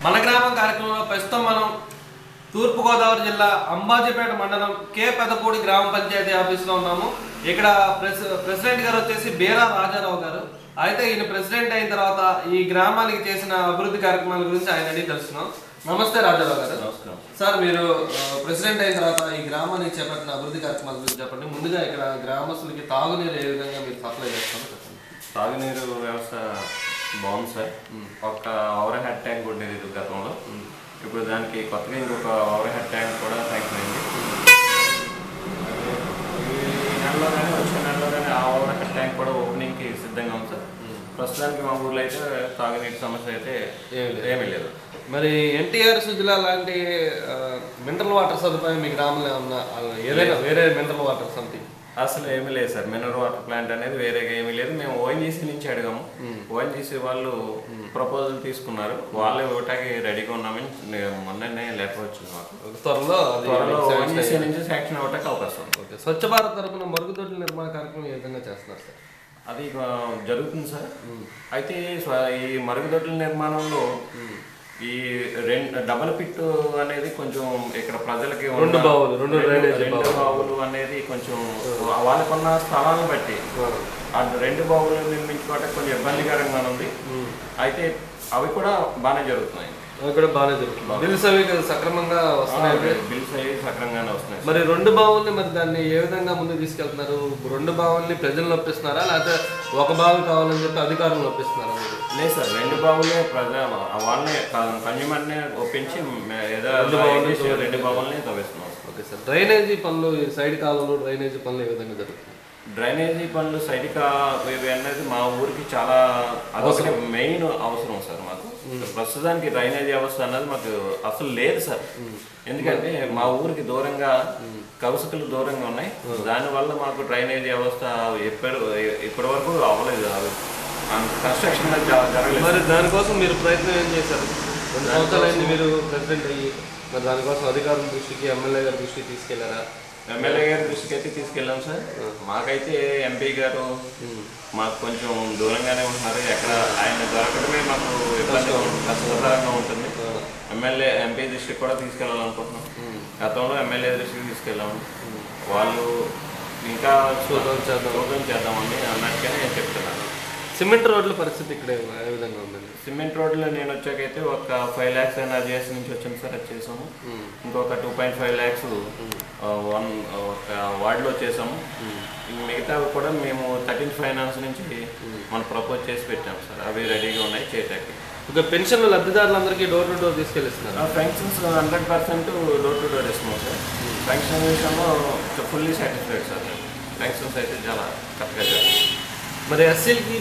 మన గ్రామం కార్యక్రమంలో ప్రస్తుతం మనం తూర్పుగోదావరి జిల్లా అంబాజీపేట మండలం కే పెదపూడి గ్రామ పంచాయతీ ఆఫీస్లో ఉన్నాము ఇక్కడ ప్రెస్ ప్రెసిడెంట్ గారు వచ్చేసి బీరా రాజారావు గారు అయితే ఈయన ప్రెసిడెంట్ అయిన తర్వాత ఈ గ్రామానికి చేసిన అభివృద్ధి కార్యక్రమాల గురించి ఆయన అడిగి తెలుస్తున్నాం నమస్తే రాజారావు గారు నమస్కారం సార్ మీరు ఆ, ప్రెసిడెంట్ అయిన తర్వాత ఈ గ్రామానికి చేపట్టిన అభివృద్ధి కార్యక్రమాల గురించి చెప్పండి ముందుగా ఇక్కడ గ్రామస్తులకి తాగునీరు ఏ విధంగా మీరు సప్లై చేస్తారో చెప్పండి తాగునీరు వ్యవస్థ బాగుంది సార్ ఒక ఓవర్ హెడ్ ట్యాంక్ ఉండేది ఇది గతంలో ఇప్పుడు దానికి కొత్తగా ఇంకొక ఓవర్ హెడ్ ట్యాంక్ కూడా శాంక్షన్ అయింది ఈ నెలలో కానీ వచ్చే నెలలో కానీ ఆ ఓవర్ హెడ్ ట్యాంక్ కూడా ఓపెనింగ్కి సిద్ధంగా ఉంది సార్ ప్రస్తుతానికి మా ఊర్లో అయితే తాగునీటి సమస్య అయితే ఏమీ లేదు మరి ఎన్టీఆర్ సుజల లాంటి మినరల్ వాటర్ సదుపాయం మీ గ్రామంలో ఏమన్నా ఆ, ఏదైనా వేరే మినరల్ వాటర్ సంథింగ్ అసలు ఏమీ లేదు సార్ మినరల్ వాటర్ ప్లాంట్ అనేది వేరేగా ఏమీ లేదు మేము ఓఎన్జీసీ నుంచి అడిగాము ఓఎన్జీసీ వాళ్ళు ప్రపోజల్ తీసుకున్నారు వాళ్ళు ఇవ్వటానికి రెడీగా ఉన్నామని నే- మొన్ననే లెటర్ వచ్చింది మాకు త్వరలో అది త్వరలో ఓఎన్జీసీ నుంచి శాంక్షన్ అవ్వటానికి అవకాశం ఉంది ఓకే స్వచ్ఛ భారత్ తరపున మరుగుదొడ్ల నిర్మాణ కార్యక్రమం ఏ విధంగా చేస్తున్నారు సార్ అది ఆ, జరుగుతుంది సార్ అయితే స్వ- ఈ మరుగుదొడ్ల నిర్మాణంలో ఈ రెండు డబల్ పిట్ అనేది కొంచెం ఇక్కడ ప్రజలకి ఉన్న- రెండు బావులు, రెండు డ్రైనేజీ రెండు బావులు అనేది కొంచెం వాళ్ళకున్న స్థలాన్ని బట్టి ఆ రెండు బావులు నిర్మించుకోవడానికి కొంచెం ఇబ్బందికరంగా ఉంది అయితే అవి కూడా బాగానే జరుగుతున్నాయి అవి కూడా బాగానే జరుగుతుంది బిల్స్ అవి సక్రమంగా వస్తున్నాయి బిల్స్ అవి సక్రమంగానే వస్తున్నాయి మరి రెండు బావుల్ని మరి దాన్ని ఏ విధంగా ముందుకు తీసుకెళ్తున్నారు రెండు బావుల్ని ప్రజలు నొప్పిస్తున్నారా లేకపోతే ఒక బావి కావాలని చెప్పి అధికారులు నొప్పిస్తున్నారా మీరు లేదు సార్ రెండు బావులే ప్రజా వాళ్ళని కన్జ్యూమర్ని ఒప్పించి మే- ఏదో చేసి రెండు బావుల్ని తవ్వేస్తున్నాం ఓకే సార్ డ్రైనేజీ పనులు ఈ సైడ్ కాలంలో డ్రైనేజీ పనులు ఏ విధంగా జరుగుతుంది డ్రైనేజీ పనులు సైడిక ఇవి అనేది మా ఊరికి చాలా అదొకటి మెయిన్ అవసరం సార్ మాకు ప్రస్తుతానికి డ్రైనేజీ వ్యవస్థ అనేది మాకు అసలు లేదు సార్ ఎందుకంటే మా ఊరికి దూరంగా కౌసుకలు దూరంగా ఉన్నాయి దానివల్ల మాకు డ్రైనేజీ వ్యవస్థ ఎప్పటి ఇప్పటి వరకు అవ్వలేదు అది కన్స్ట్రక్షన్ అనేది జ- జరగలేదు మరి దానికోసం మీరు ప్రయత్నం ఏం చేశారు రెండు సంవత్సరాలైంది మీరు ప్రెసిడెంట్ అయ్యి మరి దానికోసం అధికారుల దృష్టికి ఎమ్మెల్యే గారి దృష్టికి తీసుకెళ్లారా ఎమ్మెల్యే గారి దృష్టికి అయితే తీసుకెళ్ళాం సార్ మాకైతే ఎంపీ గారు మాకు కొంచెం దూరంగానే ఉంటున్నారు ఎక్కడ ఆయన దొరకడమే మాకు ఇబ్బంది కష్టతరంగా ఉంటుంది ఎమ్మెల్యే ఎంపీ దృష్టికి కూడా తీసుకెళ్ళాలనుకుంటున్నాం గతంలో ఎమ్మెల్యే దృష్టికి తీసుకెళ్ళాము వాళ్ళు ఇంకా చూద్దాం చేద్దాం చూద్దాం చేద్దామని అన్నట్టుగానే నేను చెప్తున్నాను సిమెంట్ రోడ్ల పరిస్థితి ఇక్కడ ఏ విధంగా ఉందండి సిమెంట్ రోడ్లో నేను వచ్చాకైతే ఒక ఫైవ్ ల్యాక్స్ ఎన్ఆర్జీఎస్ నుంచి వచ్చాను సార్ అది చేసాము ఇంకొక two point five lakhs one ఒక వార్డులో చేసాము ఇంక మిగతావి కూడా మేము థర్టీన్ ఫైనాన్స్ నుంచి మనం ప్రపోజ్ చేసి పెట్టాం సార్ అవి రెడీగా ఉన్నాయి చేయటానికి ఇక పెన్షన్లు లబ్ధిదారులందరికీ డోర్ టు డోర్ తీసుకెళ్ళిస్తున్నారు functions hundred percent door to door ఇస్తున్నాం సార్ ఫంక్షన్ విషయంలో ఫుల్లీ సాటిస్ఫైడ్ సార్ ఫంక్షన్స్ అయితే చాలా కరెక్ట్గా జరుగుతుంది మరి ఎస్సీలకి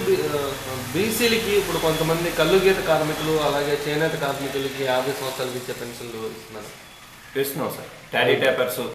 బీసీలకి ఇప్పుడు కొంతమంది కల్లు గీత కార్మికులు అలాగే చేనేత కార్మికులకి యాభై సంవత్సరాలకి ఇచ్చే పెన్షన్లు ఇస్తున్నారు ఇస్తున్నాం సార్ టాడీ ట్యాపర్స్